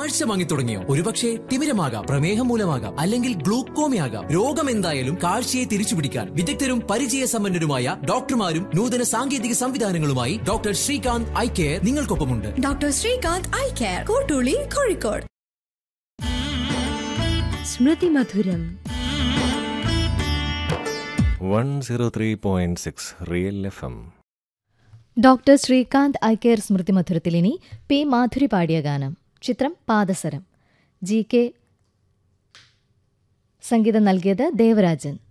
കാഴ്ച വാങ്ങി തുടങ്ങിയോ ഒരുപക്ഷെ തിമിരമാകാം പ്രമേഹം മൂലമാകാം അല്ലെങ്കിൽ ഗ്ലൂക്കോമയാകാം രോഗം എന്തായാലും കാഴ്ചയെ തിരിച്ചുപിടിക്കാൻ വിദഗ്ധരും പരിചയസമ്പന്നരുമായ ഡോക്ടർമാരും നൂതന സാങ്കേതിക സംവിധാനങ്ങളുമായി ഡോക്ടർ ശ്രീകാന്ത് ഐ കെയർ നിങ്ങൾക്കൊപ്പമുണ്ട് doctor Srikanth eye care Kottooli Kozhikode സ്മൃതി മധുരം one zero three point six real F M doctor Srikanth eyecare സ്മൃതി മധുരത്തിൽ ഇനി പി മാധുരി പാടിയ ഗാനം ചിത്രം പാദസരം ജി കെ സംഗീതം നൽകിയത് ദേവരാജൻ